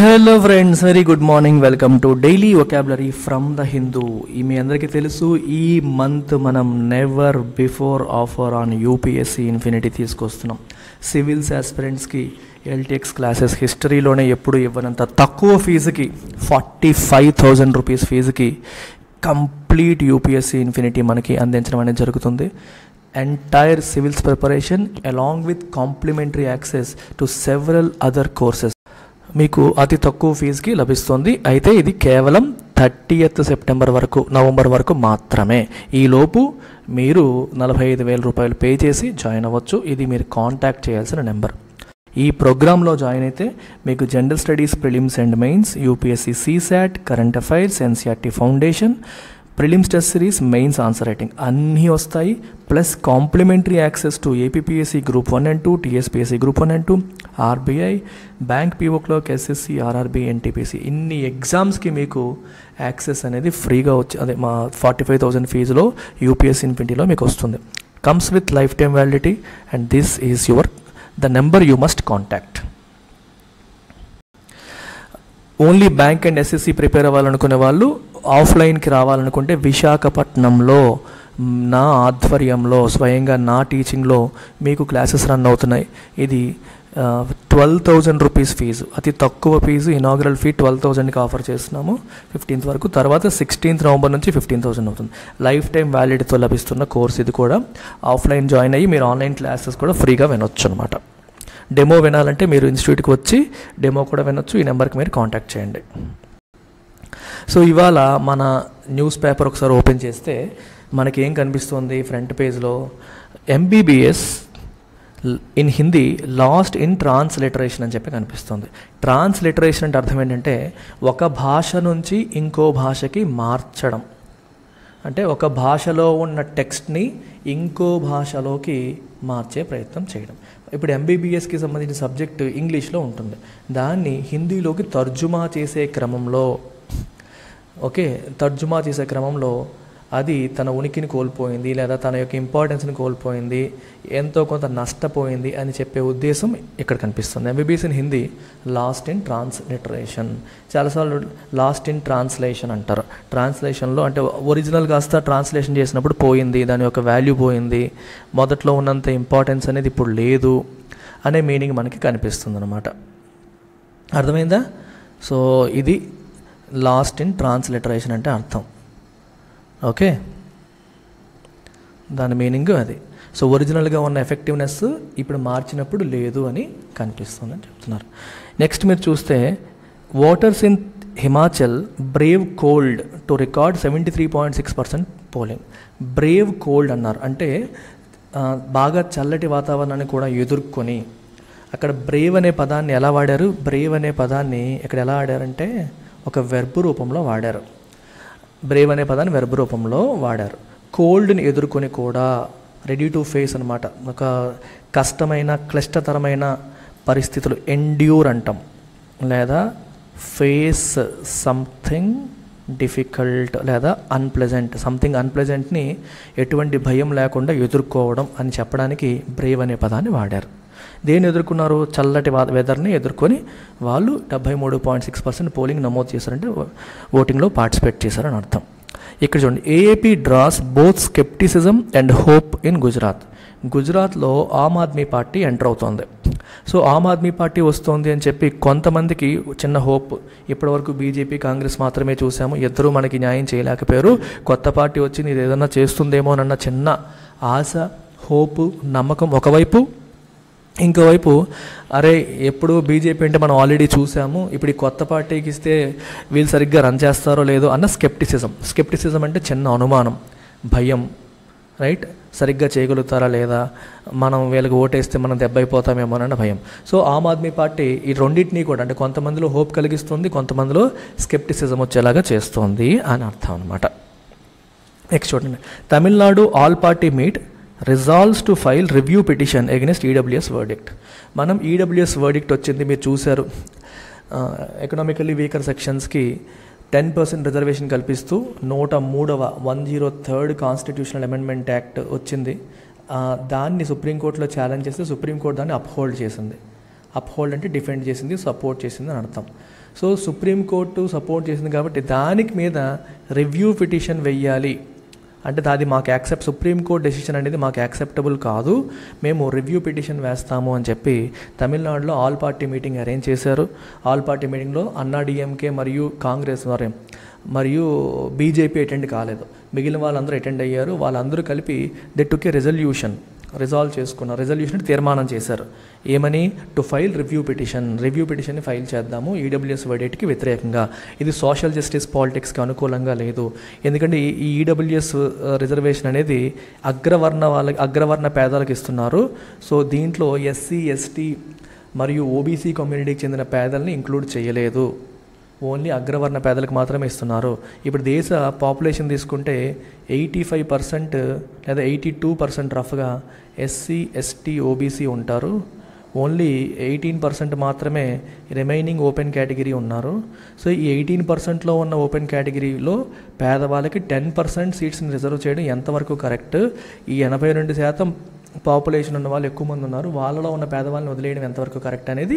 hello friends very good morning welcome to daily vocabulary from the Hindu ఈ మీ అందరికీ తెలుసు ఈ మంత్ మనం never before offer on UPSC Infinity తీసుకొస్తున్నాం సివిల్స్ ఆస్పిరెంట్స్కి ఎల్టీఎక్స్ క్లాసెస్ హిస్టరీలోనే ఎప్పుడు ఇవ్వనంత తక్కువ ఫీజుకి ఫార్టీ ఫైవ్ థౌజండ్ రూపీస్ ఫీజుకి కంప్లీట్ యూపీఎస్సీ ఇన్ఫినిటీ మనకి అందించడం అనేది జరుగుతుంది entire civils preparation along with complimentary access to several other courses మీకు అతి తక్కువ ఫీజుకి లభిస్తుంది అయితే ఇది కేవలం థర్టీయత్ సెప్టెంబర్ వరకు నవంబర్ వరకు మాత్రమే ఈలోపు మీరు నలభై ఐదు వేల రూపాయలు పే చేసి జాయిన్ అవ్వచ్చు ఇది మీరు కాంటాక్ట్ చేయాల్సిన నెంబర్ ఈ ప్రోగ్రాంలో జాయిన్ అయితే మీకు general studies prelims and mains UPSC CSAT current affairs NCERT foundation prelims test series mains answer writing అన్నీ వస్తాయి plus complimentary access to APSC group one and two TSPSC group one and two RBI bank PO clerk SSC RRB NTPC ఇన్ని ఎగ్జామ్స్కి మీకు access అనేది ఫ్రీగా వచ్చి అదే మా ఫార్టీ ఫైవ్ థౌసండ్ ఫీజులో యూపీఎస్సీ ఇన్ఫినిటీలో మీకు వస్తుంది comes with life time validity and this is your the number you must contact only bank and SSC prepare అవ్వాలనుకునే వాళ్ళు ఆఫ్లైన్కి రావాలనుకుంటే విశాఖపట్నంలో నా ఆధ్వర్యంలో స్వయంగా నా టీచింగ్లో మీకు క్లాసెస్ రన్ అవుతున్నాయి ఇది ట్వెల్వ్ థౌజండ్ రూపీస్ ఫీజు అతి తక్కువ ఫీజు ఇనాగ్రల్ ఫీ ట్వెల్వ్ థౌజండ్కి ఆఫర్ చేస్తున్నాము ఫిఫ్టీన్త్ వరకు తర్వాత సిక్స్టీన్త్ నవంబర్ నుంచి ఫిఫ్టీన్ థౌసండ్ అవుతుంది లైఫ్ టైం వ్యాలిడిటీతో లభిస్తున్న కోర్స్ ఇది కూడా ఆఫ్లైన్ జాయిన్ అయ్యి మీరు ఆన్లైన్ క్లాసెస్ కూడా ఫ్రీగా వినొచ్చు అనమాట డెమో వినాలంటే మీరు ఇన్స్టిట్యూట్కి వచ్చి డెమో కూడా వినొచ్చు ఈ నెంబర్కి మీరు కాంటాక్ట్ చేయండి సో ఇవాళ మన న్యూస్ పేపర్ ఒకసారి ఓపెన్ చేస్తే మనకి ఏం కనిపిస్తుంది ఫ్రంట్ పేజ్లో MBBS in Hindi lost in transliteration అని చెప్పి కనిపిస్తుంది ట్రాన్స్లిటరేషన్ అంటే అర్థం ఏంటంటే ఒక భాష నుంచి ఇంకో భాషకి మార్చడం అంటే ఒక భాషలో ఉన్న టెక్స్ట్ని ఇంకో భాషలోకి మార్చే ప్రయత్నం చేయడం ఇప్పుడు ఎంబీబీఎస్కి సంబంధించిన సబ్జెక్టు ఇంగ్లీష్లో ఉంటుంది దాన్ని హిందీలోకి తర్జుమా చేసే క్రమంలో ఓకే తర్జుమా చేసే క్రమంలో అది తన ఉనికిని కోల్పోయింది లేదా తన యొక్క ఇంపార్టెన్స్ని కోల్పోయింది ఎంతో కొంత నష్టపోయింది అని చెప్పే ఉద్దేశం ఇక్కడ కనిపిస్తుంది MBBS in Hindi lost in transliteration చాలాసార్లు లాస్ట్ ఇన్ ట్రాన్స్లేషన్ అంటారు ట్రాన్స్లేషన్లో అంటే ఒరిజినల్ కాస్త ట్రాన్స్లేషన్ చేసినప్పుడు పోయింది దాని యొక్క వాల్యూ పోయింది మొదట్లో ఉన్నంత ఇంపార్టెన్స్ అనేది ఇప్పుడు లేదు అనే మీనింగ్ మనకి కనిపిస్తుంది అనమాట అర్థమైందా సో ఇది లాస్ట్ ఇన్ ట్రాన్స్లిటరేషన్ అంటే అర్థం ఓకే దాని మీనింగ్ అది సో ఒరిజినల్గా ఉన్న ఎఫెక్టివ్నెస్ ఇప్పుడు మార్చినప్పుడు లేదు అని కనిపిస్తుంది అని చెప్తున్నారు నెక్స్ట్ మీరు చూస్తే voters in Himachal brave cold to record seventy three point six percent polling brave cold అన్నారు అంటే బాగా చల్లటి వాతావరణాన్ని కూడా ఎదుర్కొని అక్కడ బ్రేవ్ అనే పదాన్ని ఎలా వాడారు బ్రేవ్ అనే పదాన్ని ఇక్కడ ఎలా వాడారంటే ఒక వెర్బ్ రూపంలో వాడారు బ్రేవ్ అనే పదాన్ని వెర్బ్ రూపంలో వాడారు కోల్డ్ని ఎదుర్కొని కూడా రెడీ టు ఫేస్ అనమాట ఒక కష్టమైన క్లిష్టతరమైన పరిస్థితులు ఎండ్యూర్ అంటాం లేదా ఫేస్ సంథింగ్ డిఫికల్ట్ లేదా అన్ప్లెజెంట్ సంథింగ్ అన్ప్లెజెంట్ని ఎటువంటి భయం లేకుండా ఎదుర్కోవడం అని చెప్పడానికి బ్రేవ్ అనే పదాన్ని వాడారు దేన్ని ఎదుర్కొన్నారు చల్లటి వెదర్ని ఎదుర్కొని వాళ్ళు డెబ్బై మూడు పాయింట్ సిక్స్ పర్సెంట్ పోలింగ్ నమోదు చేశారంటే ఓటింగ్లో పార్టిసిపేట్ చేశారని అర్థం ఇక్కడ చూడండి AAP draws both scepticism and hope in Gujarat గుజరాత్లో ఆమ్ ఆద్మీ పార్టీ ఎంటర్ అవుతోంది సో ఆమ్ ఆద్మీ పార్టీ వస్తోంది అని చెప్పి కొంతమందికి చిన్న హోప్ ఇప్పటివరకు బీజేపీ కాంగ్రెస్ మాత్రమే చూసాము ఇద్దరూ మనకి న్యాయం చేయలేకపోయారు కొత్త పార్టీ వచ్చింది ఇది ఏదన్నా చేస్తుందేమోనన్న చిన్న ఆశ హోప్ నమ్మకం ఒకవైపు ఇంకోవైపు అరే ఎప్పుడు బీజేపీ అంటే మనం ఆల్రెడీ చూసాము ఇప్పుడు ఈ కొత్త పార్టీకి ఇస్తే వీళ్ళు సరిగ్గా రన్ చేస్తారో లేదో అన్న స్కెప్టిసిజం స్కెప్టిసిజం అంటే చిన్న అనుమానం భయం రైట్ సరిగ్గా చేయగలుగుతారా లేదా మనం వీళ్ళకి ఓటేస్తే మనం దెబ్బైపోతామేమో అన్న భయం సో ఆమ్ ఆద్మీ పార్టీ ఈ రెండింటినీ కూడా అంటే కొంతమందిలో హోప్ కలిగిస్తుంది కొంతమందిలో స్కెప్టిసిజం వచ్చేలాగా చేస్తుంది అని అర్థం అనమాట నెక్స్ట్ చూడండి Tamil Nadu all party meet resolves to file review petition against EWS verdict మనం ఈడబ్ల్యూఎస్ వర్డిక్ట్ వచ్చింది మీరు చూశారు ఎకనామికల్లీ వీకర్ సెక్షన్స్కి టెన్ పర్సెంట్ రిజర్వేషన్ కల్పిస్తూ నూట మూడవ one zero third constitutional amendment act వచ్చింది దాన్ని సుప్రీంకోర్టులో ఛాలెంజ్ చేస్తే సుప్రీంకోర్టు దాన్ని అప్హోల్డ్ చేసింది అప్హోల్డ్ అంటే డిఫెండ్ చేసింది సపోర్ట్ చేసింది అని అర్థం సో సుప్రీంకోర్టు సపోర్ట్ చేసింది కాబట్టి దానికి మీద రివ్యూ పిటిషన్ వెయ్యాలి అంటే అది మాకు యాక్సెప్ట్ సుప్రీంకోర్టు డెసిషన్ అనేది మాకు యాక్సెప్టబుల్ కాదు మేము రివ్యూ పిటిషన్ వేస్తాము అని చెప్పి తమిళనాడులో ఆల్ పార్టీ మీటింగ్ అరేంజ్ చేశారు ఆల్ పార్టీ మీటింగ్లో అన్నా డిఎంకే మరియు కాంగ్రెస్ వారే మరియు బీజేపీ అటెండ్ కాలేదు మిగిలిన వాళ్ళందరూ అటెండ్ అయ్యారు వాళ్ళందరూ కలిపి they took a resolution resolve చేసుకున్నారు రెజల్యూషన్ తీర్మానం చేశారు ఏమని to file review petition review పిటిషన్ని ఫైల్ చేద్దాము ఈడబ్ల్యూఎస్ వెడేట్కి వ్యతిరేకంగా ఇది సోషల్ జస్టిస్ పాలిటిక్స్కి అనుకూలంగా లేదు ఎందుకంటే ఈ- ఈ ఈడబ్ల్యూఎస్ రిజర్వేషన్ అనేది అగ్రవర్ణ వాళ్ళకి అగ్రవర్ణ పేదలకు ఇస్తున్నారు సో దీంట్లో ఎస్సీ ఎస్టీ మరియు ఓబీసీ కమ్యూనిటీకి చెందిన పేదల్ని ఇంక్లూడ్ చేయలేదు ఓన్లీ అగ్రవర్ణ పేదలకు మాత్రమే ఇస్తున్నారు ఇప్పుడు దేశ పాపులేషన్ తీసుకుంటే ఎయిటీ ఫైవ్ పర్సెంట్ లేదా ఎయిటీ టూ పర్సెంట్ రఫ్గా ఎస్సీ ఎస్టీ ఓబీసీ ఉంటారు ఓన్లీ ఎయిటీన్ పర్సెంట్ మాత్రమే రిమైనింగ్ ఓపెన్ కేటగిరీ ఉన్నారు సో ఈ ఎయిటీన్ పర్సెంట్లో ఉన్న ఓపెన్ కేటగిరీలో పేదవాళ్ళకి టెన్ పర్సెంట్ సీట్స్ని రిజర్వ్ చేయడం ఎంతవరకు కరెక్ట్ ఈ ఎనభై రెండు శాతం పాపులేషన్ ఉన్న వాళ్ళు ఎక్కువ మంది ఉన్నారు వాళ్ళలో ఉన్న పేదవాళ్ళని వదిలేయడం ఎంతవరకు కరెక్ట్ అనేది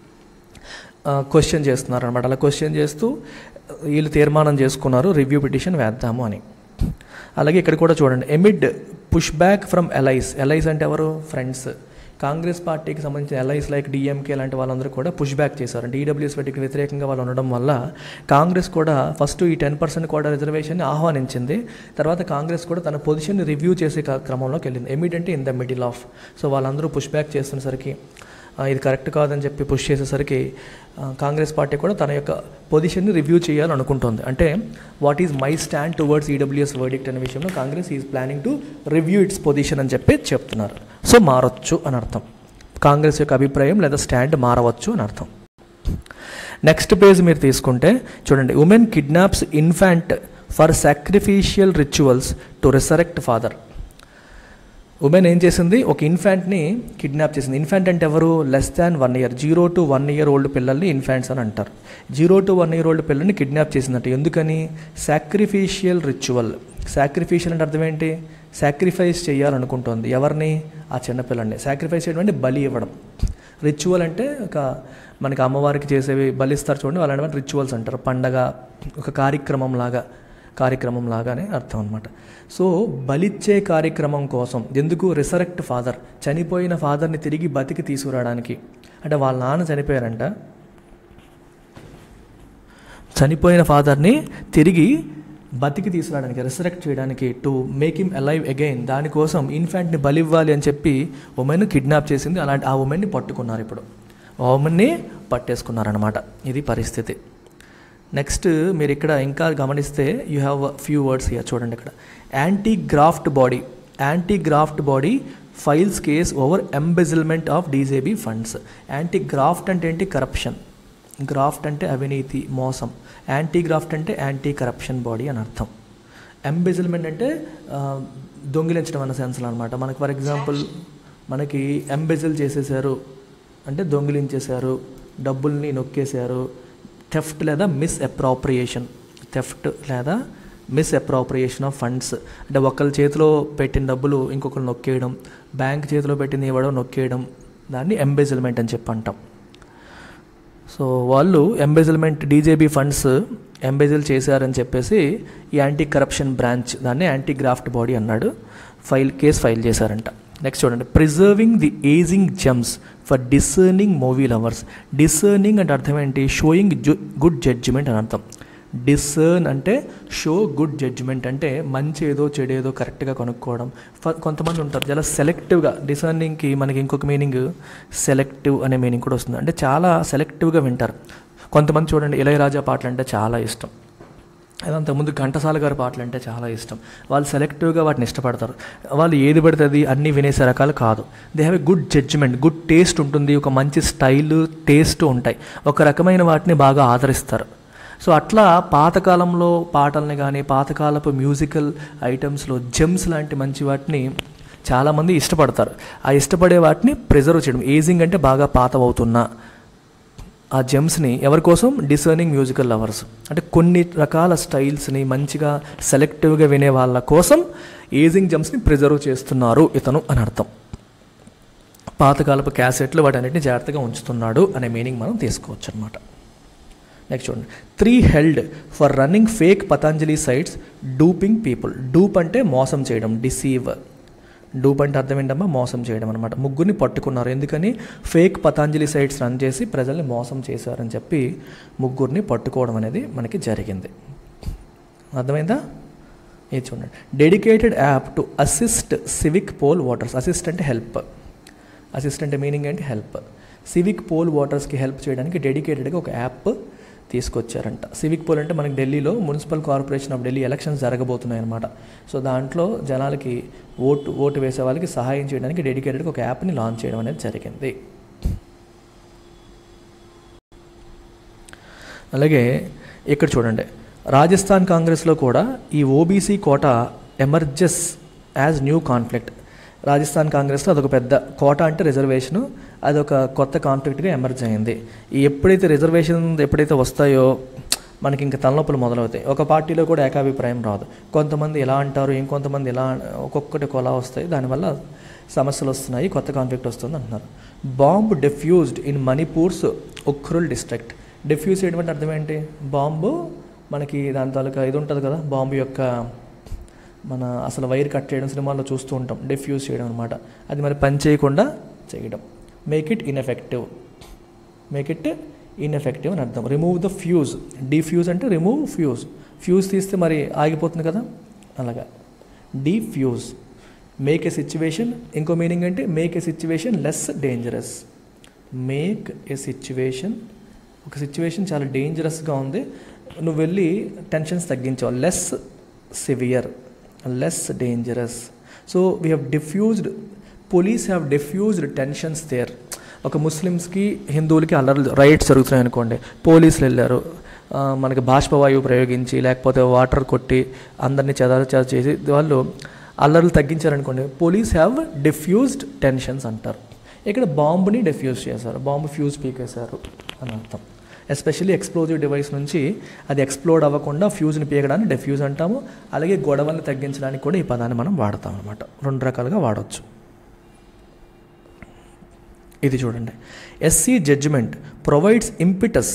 క్వశ్చన్ చేస్తున్నారు అనమాట అలా క్వశ్చన్ చేస్తూ వీళ్ళు తీర్మానం చేసుకున్నారు రివ్యూ పిటిషన్ వేద్దాము అని అలాగే ఇక్కడ కూడా చూడండి amid push back from allies allies అంటే ఎవరు ఫ్రెండ్స్ కాంగ్రెస్ పార్టీకి సంబంధించిన ఎల్ఐస్ లైక్ డిఎంకే లాంటి వాళ్ళందరూ కూడా పుష్ బ్యాక్ చేశారు అంటే ఈడబ్ల్యూఎస్ వాటికి వ్యతిరేకంగా వాళ్ళు ఉండడం వల్ల కాంగ్రెస్ కూడా ఫస్ట్ ఈ టెన్ పర్సెంట్ కూడా రిజర్వేషన్ని ఆహ్వానించింది తర్వాత కాంగ్రెస్ కూడా తన పొజిషన్ని రివ్యూ చేసే క- క్రమంలోకి వెళ్ళింది ఎమిడ్ అంటే in the middle of so వాళ్ళందరూ పుష్ బ్యాక్ చేస్తున్నసరికి ఆ, ఇది కరెక్ట్ కాదని చెప్పి పుష్ చేసేసరికి ఆ, కాంగ్రెస్ పార్టీ కూడా తన యొక్క పొజిషన్ని రివ్యూ చేయాలనుకుంటుంది అంటే what is my stand towards EWS verdict అనే విషయంలో Congress is planning to review its position అని చెప్పి చెప్తున్నారు సో మారొచ్చు అని అర్థం కాంగ్రెస్ యొక్క అభిప్రాయం లేదా స్టాండ్ మారవచ్చు అని అర్థం నెక్స్ట్ పేజ్ మీరు తీసుకుంటే చూడండి women kidnaps infant for sacrificial rituals to resurrect father women ఏం చేసింది ఒక ఇన్ఫాంట్ని కిడ్నాప్ చేసింది ఇన్ఫాంట్ అంటే ఎవరు less than one year zero to one year old పిల్లల్ని ఇన్ఫాంట్స్ అని అంటారు zero to one year old పిల్లల్ని కిడ్నాప్ చేసిందంట ఎందుకని సాక్రిఫిషియల్ రిచువల్ సాక్రిఫిషియల్ అంటే అర్థం ఏంటి సాక్రిఫైస్ చేయాలనుకుంటుంది ఎవరిని ఆ చిన్నపిల్లని సాక్రిఫైస్ చేయడం అంటే బలి ఇవ్వడం రిచువల్ అంటే ఒక మనకి అమ్మవారికి చేసేవి బలిస్తారు చూడండి అలాంటి రిచువల్స్ అంటారు పండగ ఒక కార్యక్రమం లాగా కార్యక్రమం లాగానే అర్థం అనమాట సో బలిచ్చే కార్యక్రమం కోసం ఎందుకు రిసరెక్ట్ ఫాదర్ చనిపోయిన ఫాదర్ని తిరిగి బతికి తీసుకురావడానికి అంటే వాళ్ళ నాన్న చనిపోయారంట చనిపోయిన ఫాదర్ని తిరిగి బతికి తీసుకురావడానికి రిసరెక్ట్ చేయడానికి to make him alive again దానికోసం ఇన్ఫాంట్ని బలివ్వాలి అని చెప్పి ఉమెన్ కిడ్నాప్ చేసింది అలాంటి ఆ ఉమెన్ని పట్టుకున్నారు ఇప్పుడు ఆ ఉమెన్ని పట్టేసుకున్నారనమాట ఇది పరిస్థితి నెక్స్ట్ మీరు ఇక్కడ ఇంకా గమనిస్తే you have few words here చూడండి ఇక్కడ anti graft body anti graft body files case over embezzlement of DJB funds anti graft అంటే ఏంటి కరప్షన్ గ్రాఫ్ట్ అంటే అవినీతి మోసం యాంటీ గ్రాఫ్ట్ అంటే యాంటీ కరప్షన్ బాడీ అని అర్థం ఎంబెజిల్మెంట్ అంటే ఆ, దొంగిలించడం అన్న సెన్స్లో అనమాట మనకి ఫర్ ఎగ్జాంపుల్ మనకి ఎంబెజిల్ చేసేసారు అంటే దొంగిలించేశారు డబ్బుల్ని నొక్కేశారు థెఫ్ట్ లేదా మిస్ అప్రాప్రియేషన్ థెఫ్ట్ లేదా మిస్ అప్రాప్రియేషన్ ఆఫ్ ఫండ్స్ అంటే ఒకళ్ళ చేతిలో పెట్టిన డబ్బులు ఇంకొకరు నొక్కేయడం బ్యాంక్ చేతిలో పెట్టింది ఇవ్వడం నొక్కేయడం దాన్ని ఎంబెజిల్మెంట్ అని చెప్పి అంటాం సో వాళ్ళు ఎంబెజిల్మెంట్ డీజేబీ ఫండ్స్ ఎంబెజిల్ చేశారని చెప్పేసి ఈ యాంటీ కరప్షన్ బ్రాంచ్ దాన్ని యాంటీ గ్రాఫ్ట్ బాడీ అన్నాడు ఫైల్ కేసు ఫైల్ చేశారంట నెక్స్ట్ చూడండి preserving the ageing gems for discerning movie lovers discerning అంటే అర్థం ఏంటి షోయింగ్ గుడ్ జడ్జిమెంట్ అని అర్థం డిసర్న్ అంటే షో గుడ్ జడ్జిమెంట్ అంటే మంచి ఏదో చెడు ఏదో కరెక్ట్గా కనుక్కోవడం ఫ- కొంతమంది ఉంటారు చాలా సెలెక్టివ్గా డిసర్నింగ్కి మనకి ఇంకొక మీనింగ్ సెలెక్టివ్ అనే మీనింగ్ కూడా వస్తుంది అంటే చాలా సెలెక్టివ్గా వింటారు కొంతమంది చూడండి ఇళయరాజా పాటలు అంటే చాలా ఇష్టం అది అంతకుముందు ఘంటసాల గారి పాటలు అంటే చాలా ఇష్టం వాళ్ళు సెలెక్టివ్గా వాటిని ఇష్టపడతారు వాళ్ళు ఏది పడితే అది అన్నీ వినేసే రకాలు కాదు they have a good judgement good taste ఉంటుంది ఒక మంచి స్టైల్ టేస్ట్ ఉంటాయి ఒక రకమైన వాటిని బాగా ఆదరిస్తారు సో అట్లా పాతకాలంలో పాటల్ని కానీ పాతకాలపు మ్యూజికల్ ఐటమ్స్లో జెమ్స్ లాంటి మంచి వాటిని చాలామంది ఇష్టపడతారు ఆ ఇష్టపడే వాటిని ప్రిజర్వ్ చేయడం ఏజింగ్ అంటే బాగా పాతవవుతున్నా ఆ జెమ్స్ని ఎవరి కోసం డిసర్నింగ్ మ్యూజికల్ లవర్స్ అంటే కొన్ని రకాల స్టైల్స్ని మంచిగా సెలెక్టివ్గా వినే వాళ్ళ కోసం ఏజింగ్ జెమ్స్ని ప్రిజర్వ్ చేస్తున్నారు ఇతను అని అర్థం పాతకాలపు క్యాసెట్లు వాటన్నిటిని జాగ్రత్తగా ఉంచుతున్నాడు అనే మీనింగ్ మనం తీసుకోవచ్చు అనమాట నెక్స్ట్ చూడండి three held for running fake Patanjali sites duping people dupe అంటే మోసం చేయడం డిసీవ్ డూప్ అంటే అర్థం ఏంటమ్మా మోసం చేయడం అనమాట ముగ్గురిని పట్టుకున్నారు ఎందుకని ఫేక్ పతంజలి సైట్స్ రన్ చేసి ప్రజల్ని మోసం చేశారని చెప్పి ముగ్గురిని పట్టుకోవడం అనేది మనకి జరిగింది అర్థమైందా ఇది చూడండి dedicated app to assist civic poll voters assist అంటే హెల్ప్ అసిస్ట్ అంటే మీనింగ్ ఏంటి హెల్ప్ సివిక్ పోల్ ఓటర్స్కి హెల్ప్ చేయడానికి డెడికేటెడ్గా ఒక యాప్ తీసుకొచ్చారంట సివిక్ పోల్ అంటే మనకి ఢిల్లీలో municipal corporation of Delhi elections జరగబోతున్నాయి అనమాట సో దాంట్లో జనాలకి ఓటు ఓటు వేసే వాళ్ళకి సహాయం చేయడానికి డెడికేటెడ్గా ఒక యాప్ని లాంచ్ చేయడం అనేది జరిగింది అలాగే ఇక్కడ చూడండి రాజస్థాన్ కాంగ్రెస్లో కూడా ఈ OBC quota emerges as new conflict Rajasthan కాంగ్రెస్లో అదొక పెద్ద కోట అంటే రిజర్వేషను అదొక కొత్త కాన్ఫ్లిక్ట్గా ఎమర్జ్ అయింది ఈ ఎప్పుడైతే రిజర్వేషన్ ఎప్పుడైతే వస్తాయో మనకి ఇంకా తలనొప్పులు మొదలవుతాయి ఒక పార్టీలో కూడా ఏకాభిప్రాయం రాదు కొంతమంది ఎలా అంటారు ఇంకొంతమంది ఎలా ఒక్కొక్కటి కొలా వస్తాయి దానివల్ల సమస్యలు వస్తున్నాయి కొత్త కాన్ఫ్లిక్ట్ వస్తుంది అంటున్నారు bomb defused in Manipur's Ukhrul district defuse చేయడం అంటే అర్థం ఏంటి బాంబు మనకి దాని తాలూకా ఇది ఉంటుంది కదా బాంబు యొక్క మన అసలు వైర్ కట్ చేయడం సినిమాల్లో చూస్తూ ఉంటాం డెఫ్యూజ్ చేయడం అనమాట అది మరి పని చేయకుండా చేయడం make it ineffective make it ineffective అని అర్థం రిమూవ్ ద ఫ్యూజ్ డిఫ్యూజ్ అంటే రిమూవ్ ఫ్యూజ్ ఫ్యూజ్ తీస్తే మరి ఆగిపోతుంది కదా అలాగా డిఫ్యూజ్ మేక్ ఎ సిచ్యువేషన్ ఇంకో మీనింగ్ అంటే make a situation less dangerous make a situation ఒక సిచ్యువేషన్ చాలా డేంజరస్గా ఉంది నువ్వు వెళ్ళి టెన్షన్స్ తగ్గించావు less severe less dangerous so we have defused police have defused tensions there ఒక ముస్లిమ్స్కి హిందువులకి అల్లర్లు రైట్స్ జరుగుతున్నాయి అనుకోండి పోలీసులు వెళ్ళారు ఆ, మనకి బాష్పవాయువు ప్రయోగించి లేకపోతే వాటర్ కొట్టి అందరినీ చెదారు చెద చేసి వాళ్ళు అల్లర్లు తగ్గించారనుకోండి పోలీస్ హ్యావ్ డిఫ్యూజ్డ్ టెన్షన్స్ అంటారు ఇక్కడ బాంబుని డిఫ్యూజ్ చేశారు బాంబు ఫ్యూజ్ పీకేశారు అని అర్థం ఎస్పెషల్లీ ఎక్స్ప్లోజివ్ డివైస్ నుంచి అది ఎక్స్ప్లోడ్ అవ్వకుండా ఫ్యూజ్ని పీకడాన్ని డిఫ్యూజ్ అంటాము అలాగే గొడవల్ని తగ్గించడానికి కూడా ఈ పదాన్ని మనం వాడతాం అనమాట రెండు రకాలుగా వాడవచ్చు ఇది చూడండి SC judgement provides impetus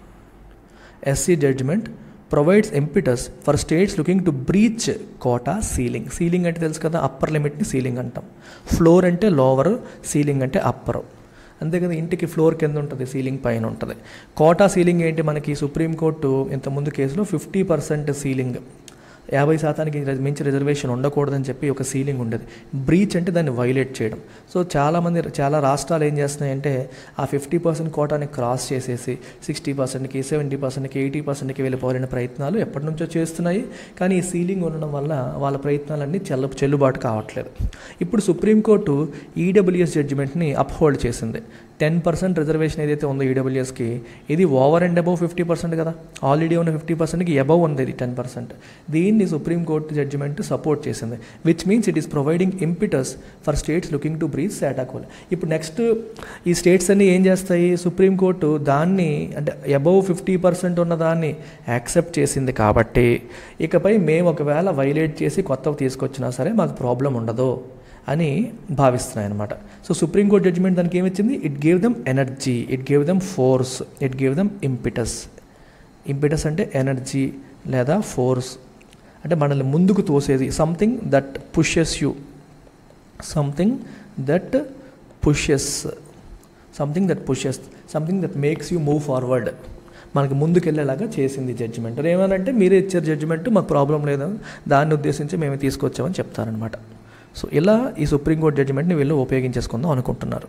SC judgement provides impetus for states looking to breach quota ceiling ceiling అంటే తెలుసు కదా అప్పర్ లిమిట్ని సీలింగ్ అంటాం ఫ్లోర్ అంటే లోవర్ సీలింగ్ అంటే అప్పర్ అంతే కదా ఇంటికి ఫ్లోర్ కింద ఉంటుంది సీలింగ్ పైన ఉంటుంది కోటా సీలింగ్ ఏంటి మనకి సుప్రీంకోర్టు ఇంతకుముందు కేసులో ఫిఫ్టీ పర్సెంట్ సీలింగ్ యాభై శాతానికి రి- మించి రిజర్వేషన్ ఉండకూడదని చెప్పి ఒక సీలింగ్ ఉండేది బ్రీచ్ అంటే దాన్ని వైలేట్ చేయడం సో చాలామంది చాలా రాష్ట్రాలు ఏం చేస్తున్నాయంటే ఆ ఫిఫ్టీ పర్సెంట్ కోటాని క్రాస్ చేసేసి సిక్స్టీ పర్సెంట్కి సెవెంటీ పర్సెంట్కి ఎయిటీ పర్సెంట్కి వెళ్ళిపోవాలనే ప్రయత్నాలు ఎప్పటి నుంచో చేస్తున్నాయి కానీ ఈ సీలింగ్ ఉండడం వల్ల వాళ్ళ ప్రయత్నాలన్నీ చెల్ల చెల్లుబాటు కావట్లేదు ఇప్పుడు సుప్రీంకోర్టు ఈడబ్ల్యూఎస్ జడ్జిమెంట్ని అప్హోల్డ్ చేసింది టెన్ పర్సెంట్ రిజర్వేషన్ ఏదైతే ఉందో ఈడబ్ల్యూఎస్కి ఇది over and above fifty percent కదా ఆల్రెడీ ఉన్న ఫిఫ్టీ పర్సెంట్కి అబౌవ్ ఉంది ఇది టెన్ పర్సెంట్ దీన్ని సుప్రీంకోర్టు జడ్జిమెంట్ సపోర్ట్ చేసింది which means it is providing impetus for states looking to breach శాటాకోల్ ఇప్పుడు నెక్స్ట్ ఈ స్టేట్స్ అన్నీ ఏం చేస్తాయి సుప్రీంకోర్టు దాన్ని అంటే అబౌవ్ ఫిఫ్టీ పర్సెంట్ ఉన్న దాన్ని యాక్సెప్ట్ చేసింది కాబట్టి ఇకపై మేము ఒకవేళ వైలేట్ చేసి కొత్తవి తీసుకొచ్చినా సరే మాకు ప్రాబ్లం ఉండదు అని భావిస్తున్నాయి అనమాట సో సుప్రీంకోర్టు జడ్జిమెంట్ దానికి ఏమిచ్చింది it gave them energy it gave them force it gave them impetus impetus అంటే ఎనర్జీ లేదా ఫోర్స్ అంటే మనల్ని ముందుకు తోసేది something that pushes you something that pushes something that pushes something that makes you move forward మనకి ముందుకు వెళ్ళేలాగా చేసింది judgement ఏమనంటే మీరే ఇచ్చారు జడ్జిమెంట్ మాకు ప్రాబ్లం లేదు దాన్ని ఉద్దేశించి మేము తీసుకొచ్చామని చెప్తారనమాట సో ఇలా ఈ సుప్రీంకోర్టు జడ్జిమెంట్ని వీళ్ళు ఉపయోగించేసుకుందాం అనుకుంటున్నారు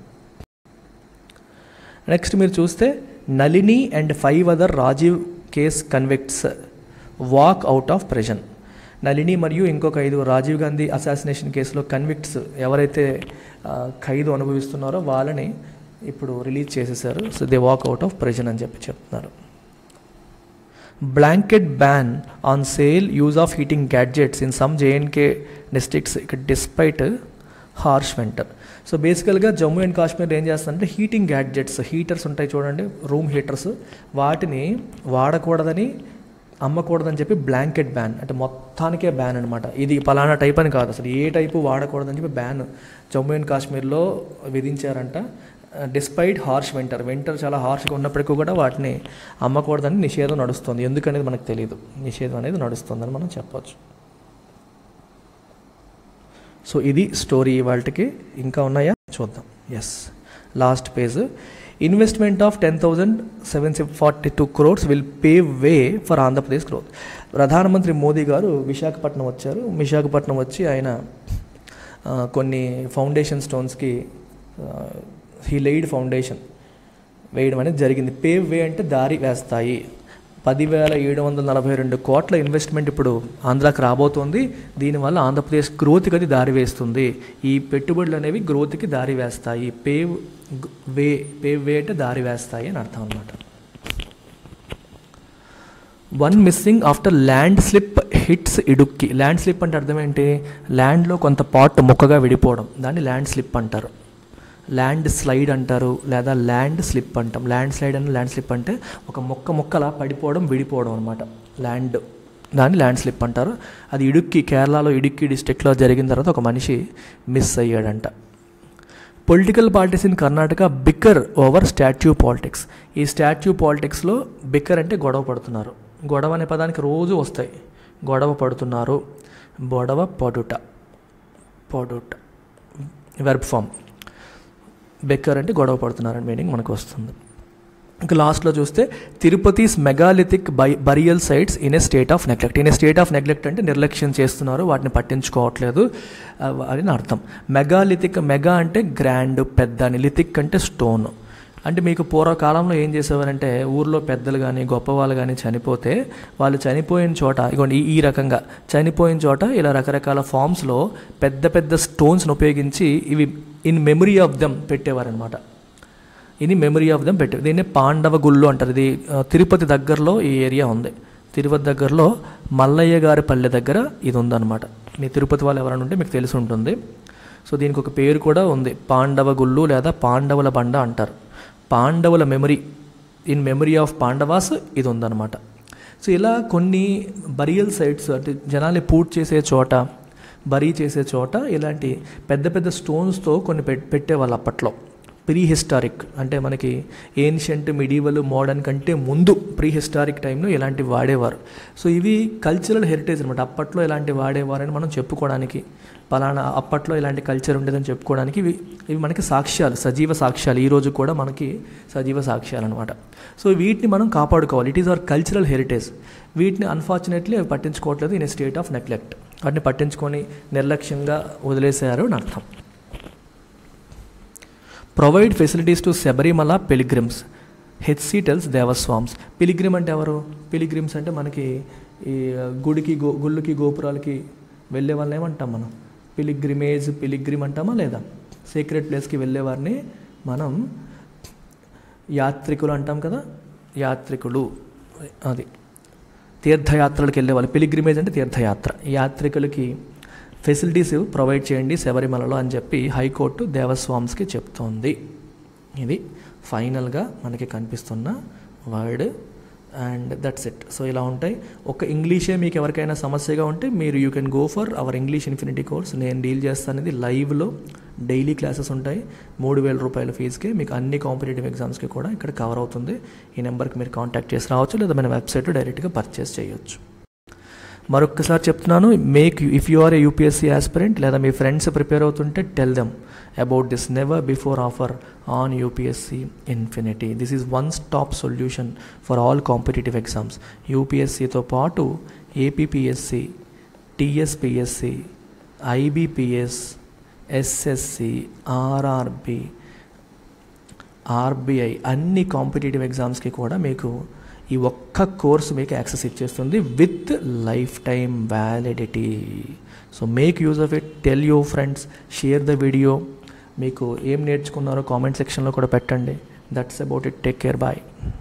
నెక్స్ట్ మీరు చూస్తే Nalini and five other Rajiv case convicts walk out of prison Nalini మరియు ఇంకొక ఐదు రాజీవ్ గాంధీ అసాసినేషన్ కేసులో కన్విక్ట్స్ ఎవరైతే ఆ, ఖైదు అనుభవిస్తున్నారో వాళ్ళని ఇప్పుడు రిలీజ్ చేసేసారు so they walk out of prison అని చెప్పి చెప్తున్నారు blanket ban on sale use of heating gadgets in some J and K districts ఇక్కడ డిస్పైట్ హార్ష్ వింటర్ సో బేసికల్గా జమ్మూ అండ్ కాశ్మీర్ ఏం చేస్తారంటే హీటింగ్ గ్యాడ్జెట్స్ హీటర్స్ ఉంటాయి చూడండి రూమ్ హీటర్స్ వాటిని వాడకూడదని అమ్మకూడదని చెప్పి బ్లాంకెట్ బ్యాన్ అంటే మొత్తానికే బ్యాన్ అనమాట ఇది పలానా టైప్ అని కాదు అసలు ఏ టైపు వాడకూడదని చెప్పి బ్యాన్ జమ్మూ అండ్ కాశ్మీర్లో విధించారంట డిస్పైట్ హార్ష్ వింటర్ వింటర్ చాలా హార్ష్గా ఉన్నప్పటికీ కూడా వాటిని అమ్మకూడదని నిషేధం నడుస్తుంది ఎందుకనేది మనకు తెలియదు నిషేధం అనేది నడుస్తుందని మనం చెప్పొచ్చు సో ఇది స్టోరీ ఇవాళకి ఇంకా ఉన్నాయా చూద్దాం yes last page investment of ten thousand seven forty two crores will pave way for Andhra Pradesh growth ప్రధానమంత్రి మోదీ గారు విశాఖపట్నం వచ్చారు విశాఖపట్నం వచ్చి ఆయన ఆ, కొన్ని ఫౌండేషన్ స్టోన్స్కి హీ లెయిడ్ ఫౌండేషన్ వేయడం అనేది జరిగింది పేవ్ వే అంటే దారి వేస్తాయి పదివేల ఏడు వందల నలభై రెండు కోట్ల ఇన్వెస్ట్మెంట్ ఇప్పుడు ఆంధ్రాకి రాబోతోంది దీనివల్ల ఆంధ్రప్రదేశ్ గ్రోత్కి అది దారి వేస్తుంది ఈ పెట్టుబడులు అనేవి గ్రోత్కి దారి వేస్తాయి పేవ్ గ్- వే పేవ్ వే అంటే దారి వేస్తాయి అని అర్థం అనమాట one missing after land slip hits Idukki land slip అంటే అర్థం ఏంటి ల్యాండ్లో కొంత పార్ట్ మొక్కగా విడిపోవడం దాన్ని ల్యాండ్ స్లిప్ అంటారు ల్యాండ్ స్లైడ్ అంటారు లేదా ల్యాండ్ స్లిప్ అంటాం ల్యాండ్ స్లైడ్ అని ల్యాండ్ స్లిప్ అంటే ఒక మొక్క మొక్కలా పడిపోవడం విడిపోవడం అనమాట ల్యాండ్ దాన్ని ల్యాండ్ స్లిప్ అంటారు అది ఇడుక్కి కేరళలో ఇడుక్కి డిస్ట్రిక్ట్లో జరిగిన తర్వాత ఒక మనిషి మిస్ అయ్యాడంట political parties in Karnataka bicker over statue politics ఈ స్టాచ్యూ పాలిటిక్స్లో బిక్కర్ అంటే గొడవ పడుతున్నారు గొడవ అనే పదానికి రోజు వస్తాయి గొడవ పడుతున్నారు గొడవ పడుట పడుట వెర్బ్ ఫామ్ బెక్కర్ అంటే గొడవ పడుతున్నారని మీనింగ్ మనకు వస్తుంది ఇంకా లాస్ట్లో చూస్తే Tirupati's megalithic by burial sites in a state of neglect in a state of neglect అంటే నిర్లక్ష్యం చేస్తున్నారు వాటిని పట్టించుకోవట్లేదు అవ్- అని నా అర్థం మెగాలిథిక్ మెగా అంటే గ్రాండ్ పెద్ద అని లిథిక్ అంటే స్టోన్ అంటే మీకు పూర్వకాలంలో ఏం చేసేవారంటే ఊర్లో పెద్దలు కానీ గొప్పవాళ్ళు కానీ చనిపోతే వాళ్ళు చనిపోయిన చోట ఇగోండి ఈ- ఈ రకంగా చనిపోయిన చోట ఇలా రకరకాల ఫామ్స్లో పెద్ద పెద్ద స్టోన్స్ని ఉపయోగించి ఇవి ఇన్ మెమరీ ఆఫ్ దెమ్ పెట్టేవారనమాట ఇది మెమరీ ఆఫ్ దెమ్ పెట్టే దీన్ని పాండవ గుళ్ళు అంటారు ఇది ఆ, తిరుపతి దగ్గరలో ఈ ఏరియా ఉంది తిరుపతి దగ్గరలో మల్లయ్య గారి పల్లె దగ్గర ఇది ఉందన్నమాట మీ తిరుపతి వాళ్ళు ఎవరైనా ఉంటే మీకు తెలిసి ఉంటుంది సో దీనికి ఒక పేరు కూడా ఉంది పాండవ గుళ్ళు లేదా పాండవుల బండ అంటారు పాండవుల memory in memory of Pandavas ఇది ఉందన్నమాట సో ఇలా కొన్ని బరియల్ సైట్స్ అంటే జనాల్ని పూట్ చేసే చోట బరీ చేసే చోట ఇలాంటి పెద్ద పెద్ద స్టోన్స్తో కొన్ని పెట్ పెట్టేవాళ్ళు అప్పట్లో ప్రీ హిస్టారిక్ అంటే మనకి ఏన్షియంట్ మిడీవల్ మోడర్న్ కంటే ముందు ప్రీ హిస్టారిక్ టైంలో ఇలాంటివి వాడేవారు సో ఇవి కల్చరల్ హెరిటేజ్ అనమాట అప్పట్లో ఇలాంటివి వాడేవారని మనం చెప్పుకోవడానికి పలానా అప్పట్లో ఇలాంటి కల్చర్ ఉండేదని చెప్పుకోవడానికి ఇవి ఇవి మనకి సాక్ష్యాలు సజీవ సాక్ష్యాలు ఈ రోజు కూడా మనకి సజీవ సాక్ష్యాలు అనమాట సో వీటిని మనం కాపాడుకోవాలి it is our cultural heritage వీటిని అన్ఫార్చునేట్లీ అవి పట్టించుకోవట్లేదు ఇన్ స్టేట్ ఆఫ్ నెగ్లెక్ట్ వాటిని పట్టించుకొని నిర్లక్ష్యంగా వదిలేశారు అని అర్థం provide facilities to Sabarimala pilgrims HC tells Devaswoms pilgrim అంటే ఎవరు పిలిగ్రిమ్స్ అంటే మనకి ఈ గుడికి గో గుళ్ళకి గోపురాలకి వెళ్ళే వాళ్ళని ఏమంటాం మనం పిలిగ్రిమేజ్ పిలిగ్రిమ్ అంటామా లేదా సీక్రెట్ ప్లేస్కి వెళ్ళే వారిని మనం యాత్రికులు అంటాం కదా యాత్రికులు అది తీర్థయాత్రలకు వెళ్ళే వాళ్ళు పిలిగ్రిమేజ్ అంటే తీర్థయాత్ర యాత్రికులకి ఫెసిలిటీస్ ప్రొవైడ్ చేయండి శబరిమలలో అని చెప్పి హైకోర్టు దేవస్వామ్స్కి చెప్తోంది ఇది ఫైనల్గా మనకి కనిపిస్తున్న word and that's it so ఇలా ఉంటాయి ఒక ఇంగ్లీషే మీకు ఎవరికైనా సమస్యగా ఉంటే మీరు you can go for our English infinity course నేను డీల్ చేస్తానది లైవ్లో డైలీ క్లాసెస్ ఉంటాయి మూడు వేల రూపాయల ఫీజుకి మీకు అన్ని కాంపిటేటివ్ ఎగ్జామ్స్కి కూడా ఇక్కడ కవర్ అవుతుంది ఈ నెంబర్కి మీరు కాంటాక్ట్ చేసి రావచ్చు లేదా మన వెబ్సైట్ డైరెక్ట్గా పర్చేస్ చేయొచ్చు మరొక్కసారి చెప్తున్నాను make if you are a UPSC aspirant లేదా మీ ఫ్రెండ్స్ ప్రిపేర్ అవుతుంటే tell them about this never before offer on UPSC infinity this is one stop solution for all competitive exams యూపీఎస్సీతో పాటు APPSC TSPSC IBPS SSC RRB RBI అన్ని కాంపిటేటివ్ ఎగ్జామ్స్కి కూడా మీకు ఈ ఒక్క కోర్సు మీకు యాక్సెస్ ఇచ్చేస్తుంది with life time validity so make use of it tell you friends share the video మీకు ఏం నేర్చుకున్నారో కామెంట్ సెక్షన్లో కూడా పెట్టండి that's about it take care bye